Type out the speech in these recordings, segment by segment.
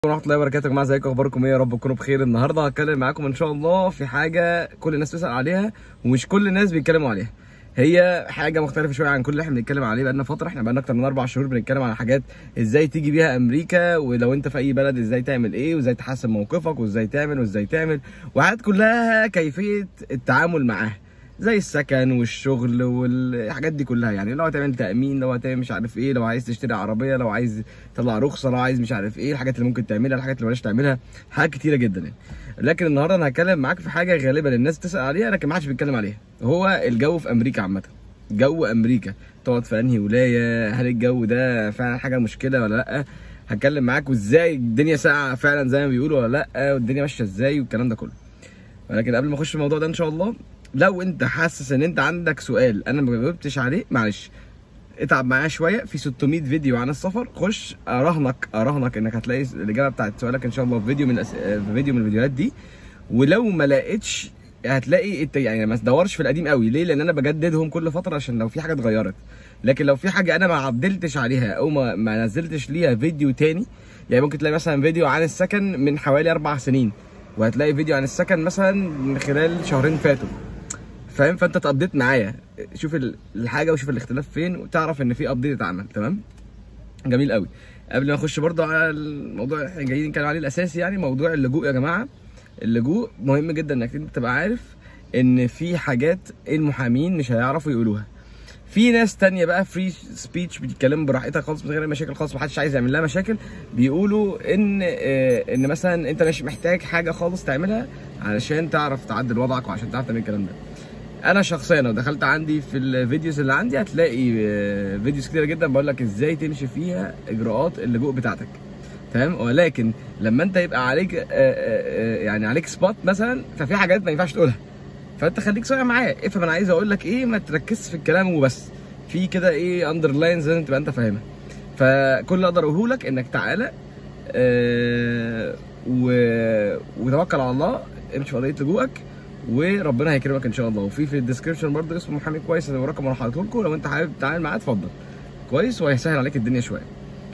ورحمة الله وبركاته يا جماعة ازيكم اخباركم ايه يا رب تكونوا بخير النهارده هتكلم معاكم ان شاء الله في حاجة كل الناس بتسأل عليها ومش كل الناس بيتكلموا عليها هي حاجة مختلفة شوية عن كل اللي احنا بنتكلم عليه بقالنا فترة احنا بقالنا اكتر من اربع شهور بنتكلم على حاجات ازاي تيجي بيها امريكا ولو انت في اي بلد ازاي تعمل ايه وازاي تحسن موقفك وازاي تعمل وازاي تعمل وحاجات كلها كيفية التعامل معاها زي السكن والشغل والحاجات دي كلها يعني لو هتعمل تامين لو هتعمل مش عارف ايه لو عايز تشتري عربيه لو عايز تطلع رخصه لو عايز مش عارف ايه الحاجات اللي ممكن تعملها الحاجات اللي بلاش تعملها حاجات كتيره جدا يعني لكن النهارده انا هتكلم معاك في حاجه غالبا الناس بتسال عليها لكن ما حدش بيتكلم عليها هو الجو في امريكا عامه جو امريكا تقعد في انهي ولايه هل الجو ده فعلا حاجه مشكله ولا لا هتكلم معاك وازاي الدنيا ساقعه فعلا زي ما بيقولوا ولا لا والدنيا ماشيه ازاي والكلام ده كله ولكن قبل ما اخش في الموضوع ده ان شاء الله لو انت حاسس ان انت عندك سؤال انا ما جاوبتش عليه معلش اتعب معايا شويه في 600 فيديو عن السفر خش اراهنك اراهنك انك هتلاقي الاجابه بتاعت سؤالك ان شاء الله في فيديو من الأس... في فيديو من الفيديوهات دي ولو ما لقيتش هتلاقي انت يعني ما تدورش في القديم قوي ليه لان انا بجددهم كل فتره عشان لو في حاجه اتغيرت لكن لو في حاجه انا ما عدلتش عليها او ما, ما نزلتش ليها فيديو تاني يعني ممكن تلاقي مثلا فيديو عن السكن من حوالي اربع سنين وهتلاقي فيديو عن السكن مثلا من خلال شهرين فاتوا فاهم فانت تابديت معايا شوف الحاجه وشوف الاختلاف فين وتعرف ان في ابديت اتعمل تمام جميل قوي قبل ما اخش برضو على الموضوع اللي احنا جايين نتكلم عليه الاساسي يعني موضوع اللجوء يا جماعه اللجوء مهم جدا انك انت تبقى عارف ان في حاجات المحامين مش هيعرفوا يقولوها في ناس تانية بقى فري سبيتش بيتكلموا براحتها خالص من غير مشاكل خالص محدش عايز يعمل لها مشاكل بيقولوا ان آه ان مثلا انت مش محتاج حاجه خالص تعملها علشان تعرف تعدل وضعك وعشان تعرف تعمل الكلام ده انا شخصيا لو دخلت عندي في الفيديوز اللي عندي هتلاقي فيديوز كتيره جدا بقول لك ازاي تمشي فيها اجراءات اللجوء بتاعتك تمام ولكن لما انت يبقى عليك يعني عليك سبوت مثلا ففي حاجات ما ينفعش تقولها فانت خليك صايع معايا افهم انا عايز اقول لك ايه ما تركزش في الكلام وبس في كده ايه اندرلاينز لازم تبقى انت فاهمها فكل اللي اقدر اقوله لك انك تعالى اه و... وتوكل على الله امشي في قضيه لجوءك وربنا هيكرمك ان شاء الله وفي في الديسكربشن برضه اسمه محامي كويس انا رقم انا حاطه لكم لو انت حابب تتعامل معاه اتفضل كويس وهيسهل عليك الدنيا شويه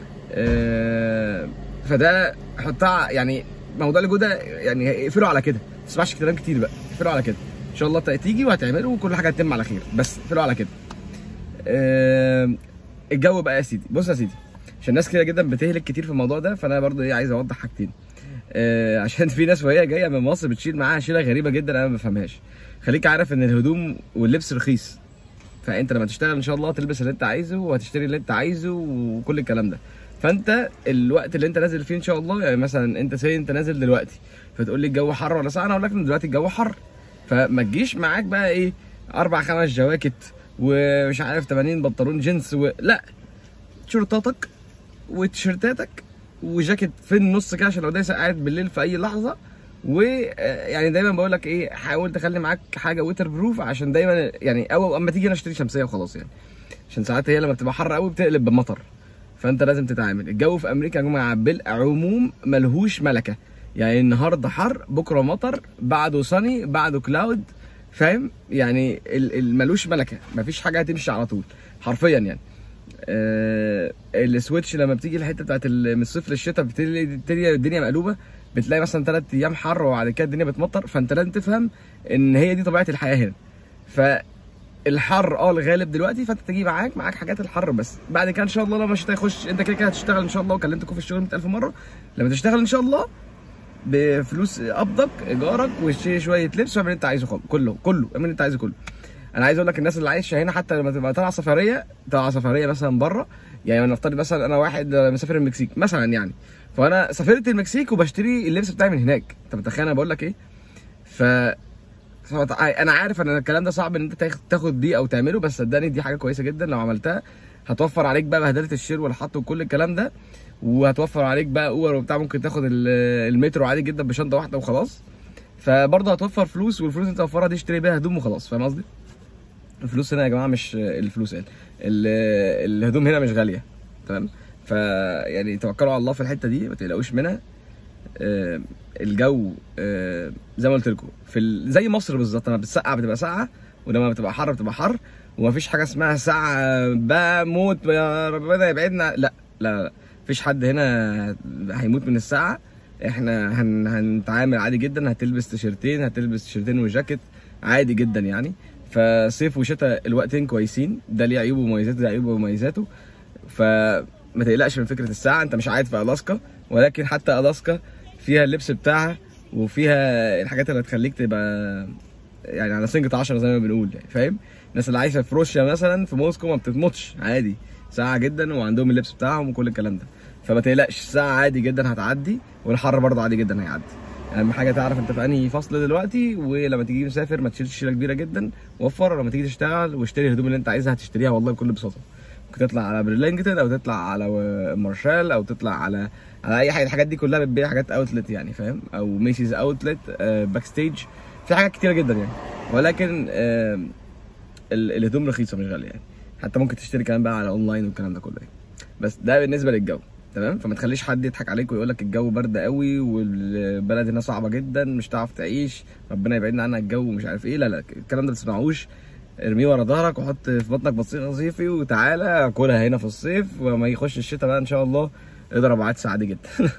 أه فده حطها يعني موضوع اللجوء ده يعني اقفلوا على كده ما تسمعش كلام كتير بقى اقفلوا على كده ان شاء الله تيجي وهتعمله وكل حاجه هتتم على خير بس اقفلوا على كده أه الجو بقى يا سيدي بص يا سيدي عشان ناس كتير جدا بتهلك كتير في الموضوع ده فانا برضه ايه عايز اوضح حاجتين آه عشان في ناس وهي جايه من مصر بتشيل معاها شيله غريبه جدا انا ما بفهمهاش خليك عارف ان الهدوم واللبس رخيص فانت لما تشتغل ان شاء الله تلبس اللي انت عايزه وهتشتري اللي انت عايزه وكل الكلام ده فانت الوقت اللي انت نازل فيه ان شاء الله يعني مثلا انت سي انت نازل دلوقتي فتقول لي الجو حر ولا ساقع انا اقول لك ان دلوقتي الجو حر فما تجيش معاك بقى ايه اربع خمس جواكت ومش عارف 80 بنطلون جينز و... لا شورتاتك وتيشيرتاتك وجاكيت في النص كده عشان لو ده قاعد بالليل في اي لحظه ويعني دايما بقول لك ايه حاول تخلي معاك حاجه ويتر بروف عشان دايما يعني او اما تيجي انا اشتري شمسيه وخلاص يعني عشان ساعات هي لما بتبقى حر قوي بتقلب بمطر فانت لازم تتعامل الجو في امريكا يا جماعه بالعموم ملهوش ملكه يعني النهارده حر بكره مطر بعده صني بعده كلاود فاهم يعني ملوش ملكه مفيش حاجه هتمشي على طول حرفيا يعني آه السويتش لما بتيجي الحته بتاعت من الصيف للشتاء بتبتدي الدنيا مقلوبه بتلاقي مثلا ثلاث ايام حر وبعد كده الدنيا بتمطر فانت لازم تفهم ان هي دي طبيعه الحياه هنا فالحر اه الغالب دلوقتي فانت تجي معاك معاك حاجات الحر بس بعد كده ان شاء الله لما الشتاء يخش انت كده كده هتشتغل ان شاء الله وكلمتكم في الشغل 100000 مره لما تشتغل ان شاء الله بفلوس قبضك ايجارك وشويه شويه لبس واعمل اللي انت عايزه خالص كله كله اعمل اللي انت عايزه كله انا عايز اقول لك الناس اللي عايشه هنا حتى لما تبقى طالعه سفريه طالعه سفريه مثلا بره يعني نفترض مثلا انا واحد مسافر المكسيك مثلا يعني فانا سافرت المكسيك وبشتري اللبس بتاعي من هناك انت متخيل انا بقول لك ايه ف انا عارف ان الكلام ده صعب ان انت تاخد دي او تعمله بس صدقني دي حاجه كويسه جدا لو عملتها هتوفر عليك بقى بهدله الشيل والحط وكل الكلام ده وهتوفر عليك بقى اوبر وبتاع ممكن تاخد المترو عادي جدا بشنطه واحده وخلاص فبرضه هتوفر فلوس والفلوس اللي انت توفرها دي اشتري بيها هدوم وخلاص فاهم قصدي؟ الفلوس هنا يا جماعه مش الفلوس قال الهدوم هنا مش غاليه تمام فيعني توكلوا على الله في الحته دي ما تقلقوش منها آه الجو آه زي ما قلت لكم في ال... زي مصر بالظبط لما بتسقع بتبقى ساقعه ولما بتبقى حر بتبقى حر ومفيش حاجه اسمها ساعه بقى موت يا ربنا يبعدنا لا لا لا مفيش حد هنا هيموت من الساعه احنا هن... هنتعامل عادي جدا هتلبس تيشرتين هتلبس تيشرتين وجاكيت عادي جدا يعني فصيف وشتاء الوقتين كويسين ده ليه عيوبه ومميزاته ده عيوبه ومميزاته فما تقلقش من فكره الساعه انت مش قاعد في الاسكا ولكن حتى الاسكا فيها اللبس بتاعها وفيها الحاجات اللي هتخليك تبقى يعني على سنجة 10 زي ما بنقول يعني فاهم الناس اللي عايشه في روسيا مثلا في موسكو ما بتتمطش عادي ساعه جدا وعندهم اللبس بتاعهم وكل الكلام ده فما تقلقش ساعه عادي جدا هتعدي والحر برضه عادي جدا هيعدي اهم حاجه تعرف انت في انهي فصل دلوقتي ولما تيجي مسافر ما تشيلش شيله كبيره جدا وفر لما تيجي تشتغل واشتري الهدوم اللي انت عايزها هتشتريها والله بكل بساطه ممكن تطلع على برلينجتون او تطلع على مارشال او تطلع على على اي حاجه الحاجات دي كلها بتبيع حاجات اوتلت يعني فاهم او ميسيز اوتلت باك ستيج في حاجات كتيره جدا يعني ولكن آه ال- الهدوم رخيصه مش غاليه يعني حتى ممكن تشتري كمان بقى على اونلاين والكلام ده كله يعني بس ده بالنسبه للجو تمام فما تخليش حد يضحك عليك ويقول لك الجو برد قوي والبلد هنا صعبه جدا مش هتعرف تعيش ربنا يبعدنا عنها الجو ومش عارف ايه لا لا الكلام ده ما تسمعوش ارميه ورا ظهرك وحط في بطنك بطيخه صيفي وتعالى كلها هنا في الصيف ولما يخش الشتاء بقى ان شاء الله اضرب عدس عادي جدا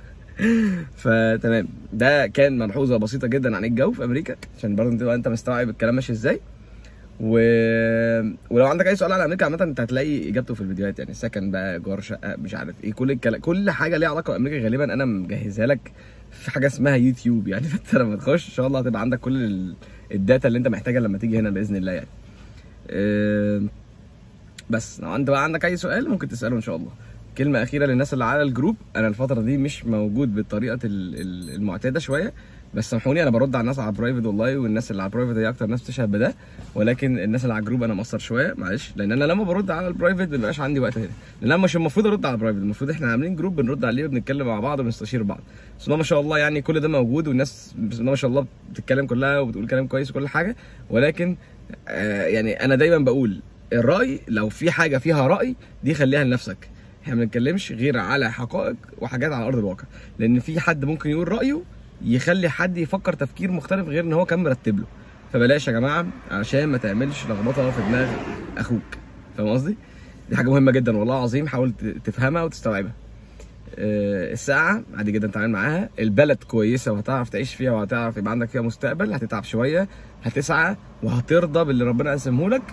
فتمام ده كان ملحوظه بسيطه جدا عن الجو في امريكا عشان برضه تبقى انت مستوعب الكلام ماشي ازاي و... ولو عندك اي سؤال عن امريكا عامه انت هتلاقي اجابته في الفيديوهات يعني سكن بقى جار شقه مش عارف ايه كل الكلام كل حاجه ليها علاقه بامريكا غالبا انا مجهزها لك في حاجه اسمها يوتيوب يعني فانت لما تخش ان شاء الله هتبقى عندك كل ال... الداتا اللي انت محتاجها لما تيجي هنا باذن الله يعني أه... بس لو انت بقى عندك اي سؤال ممكن تساله ان شاء الله كلمة أخيرة للناس اللي على الجروب أنا الفترة دي مش موجود بالطريقة ال- ال- المعتادة شوية بس سامحوني أنا برد على الناس على البرايفت والله والناس اللي على البرايفت هي أكتر ناس بتشهد بده ولكن الناس اللي على الجروب أنا مقصر شوية معلش لأن أنا لما برد على البرايفت مبيبقاش عندي وقت هنا لأن أنا مش المفروض أرد على البرايفت المفروض إحنا عاملين جروب بنرد عليه وبنتكلم مع بعض وبنستشير بعض بس الله ما شاء الله يعني كل ده موجود والناس بسم الله ما شاء الله بتتكلم كلها وبتقول كلام كويس وكل حاجة ولكن آه يعني أنا دايما بقول الرأي لو في حاجة فيها رأي دي خليها لنفسك احنا ما بنتكلمش غير على حقائق وحاجات على ارض الواقع لان في حد ممكن يقول رايه يخلي حد يفكر تفكير مختلف غير ان هو كان مرتب له فبلاش يا جماعه عشان ما تعملش لخبطه في دماغ اخوك فاهم قصدي دي حاجه مهمه جدا والله العظيم حاول ت- تفهمها وتستوعبها آه، الساعة عادي جدا تتعامل معاها البلد كويسة وهتعرف تعيش فيها وهتعرف يبقى عندك فيها مستقبل هتتعب شوية هتسعى وهترضى باللي ربنا قسمه لك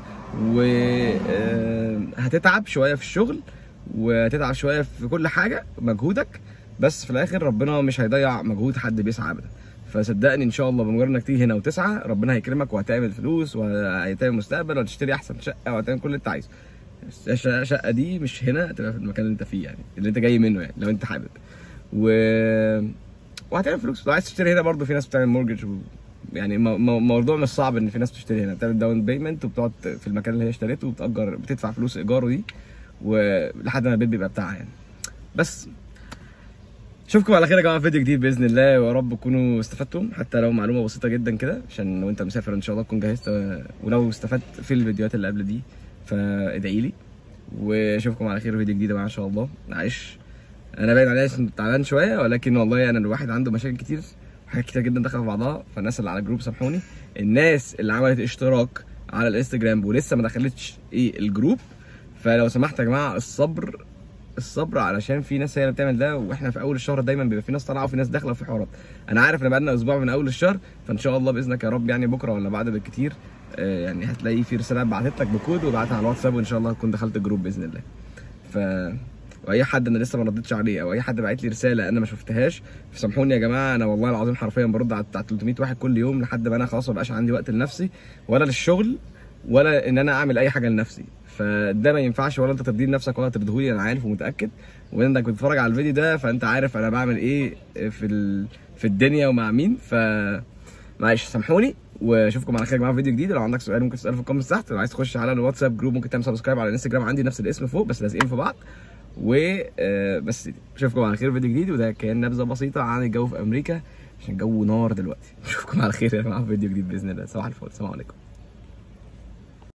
وهتتعب شوية في الشغل وهتتعب شوية في كل حاجة مجهودك بس في الآخر ربنا مش هيضيع مجهود حد بيسعى أبدا فصدقني ان شاء الله بمجرد انك تيجي هنا وتسعى ربنا هيكرمك وهتعمل فلوس وهتعمل مستقبل وهتشتري احسن شقه وهتعمل كل اللي انت عايزه بس الشقه الشقة دي مش هنا هتبقى في المكان اللي انت فيه يعني اللي انت جاي منه يعني لو انت حابب و وهتعمل فلوس لو عايز تشتري هنا برضه في ناس بتعمل مورجج و... يعني مو- مو- موضوع مش صعب ان في ناس بتشتري هنا بتعمل داون بيمنت وبتقعد في المكان اللي هي اشتريته وبتأجر بتدفع فلوس ايجاره دي ولحد ما البيت بيبقى بتاعها يعني بس اشوفكم على خير يا جماعه في فيديو جديد باذن الله ويا رب تكونوا استفدتم حتى لو معلومه بسيطه جدا كده عشان لو انت مسافر ان شاء الله تكون جهزت ولو استفدت في الفيديوهات اللي قبل دي فادعي لي واشوفكم على خير في فيديو جديد بقى ان شاء الله معلش انا باين عليا عشان تعبان شويه ولكن والله انا الواحد عنده مشاكل كتير وحاجات كتير جدا داخله في بعضها فالناس اللي على الجروب سامحوني الناس اللي عملت اشتراك على الانستجرام ولسه ما دخلتش ايه الجروب فلو سمحت يا جماعه الصبر الصبر علشان في ناس هي اللي بتعمل ده واحنا في اول الشهر دايما بيبقى في ناس طالعه وفي ناس داخله وفي حوارات انا عارف ان بقالنا اسبوع من اول الشهر فان شاء الله باذنك يا رب يعني بكره ولا بعد بالكتير آه، يعني هتلاقي في رساله بعتت لك بكود وبعتها على الواتساب وان شاء الله هتكون دخلت الجروب باذن الله ف واي حد انا لسه ما ردتش عليه او اي حد بعت لي رساله انا ما شفتهاش فسامحوني يا جماعه انا والله العظيم حرفيا برد على بتاع 300 واحد كل يوم لحد ما انا خلاص ما بقاش عندي وقت لنفسي ولا للشغل ولا ان انا اعمل اي حاجه لنفسي فده ما ينفعش ولا انت ترضيه لنفسك ولا ترضيه انا عارف ومتاكد وانك بتتفرج على الفيديو ده فانت عارف انا بعمل ايه في ال... في الدنيا ومع مين ف معلش سامحوني واشوفكم على خير يا جماعه في فيديو جديد لو عندك سؤال ممكن تساله في الكومنتس تحت لو عايز تخش على الواتساب جروب ممكن تعمل سبسكرايب على الانستجرام عندي نفس الاسم فوق بس لازقين في بعض و آه، بس دي. اشوفكم على خير في فيديو جديد وده كان نبذه بسيطه عن الجو في امريكا عشان الجو نار دلوقتي اشوفكم على خير يا جماعه في فيديو جديد باذن الله صباح الفل السلام عليكم